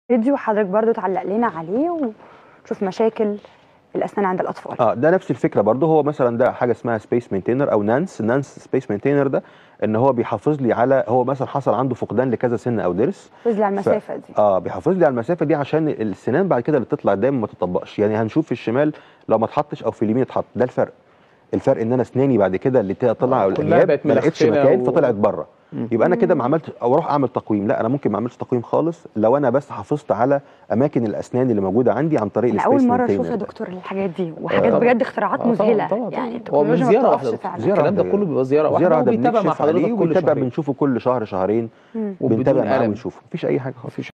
فيديو حضرتك برضو تعلق لنا عليه ونشوف مشاكل الاسنان عند الاطفال اه ده نفس الفكره برضه هو مثلا ده حاجه اسمها سبيس مينتينر او نانس نانس سبيس مينتينر ده ان هو بيحافظ لي على هو مثلا حصل عنده فقدان لكذا سن او ضرس حافظ لي على المسافه دي اه بيحافظ لي على المسافه دي عشان السنان بعد كده اللي تطلع دايما ما تطبقش يعني هنشوف في الشمال لو ما اتحطش او في اليمين اتحط ده الفرق الفرق ان انا اسناني بعد كده اللي طلع او كلها الانياب بقت ما لقيتش ملخفنة مكان و- فطلعت بره يبقى انا كده ما عملتش او اروح اعمل تقويم لا انا ممكن ما اعملش تقويم خالص لو انا بس حافظت على اماكن الاسنان اللي موجوده عندي عن طريق انا السبيس اول مره مينتينر اشوف يا ده. دكتور الحاجات دي وحاجات طبعاً. بجد اختراعات آه، طبعاً، مذهله طبعاً، يعني طبعاً. هو من التكنولوجيا ما زياره بتقفش واحده فعلا زيارة الكلام ده واحدة. كله بيبقى زياره واحده زياره واحده وبيتابع مع بنكشف عليه حضرتك كل وبنتابع شهرين بنشوفه كل شهر شهرين مم. وبدون بنتابع معاه ألم. ونشوفه مفيش اي حاجه خالص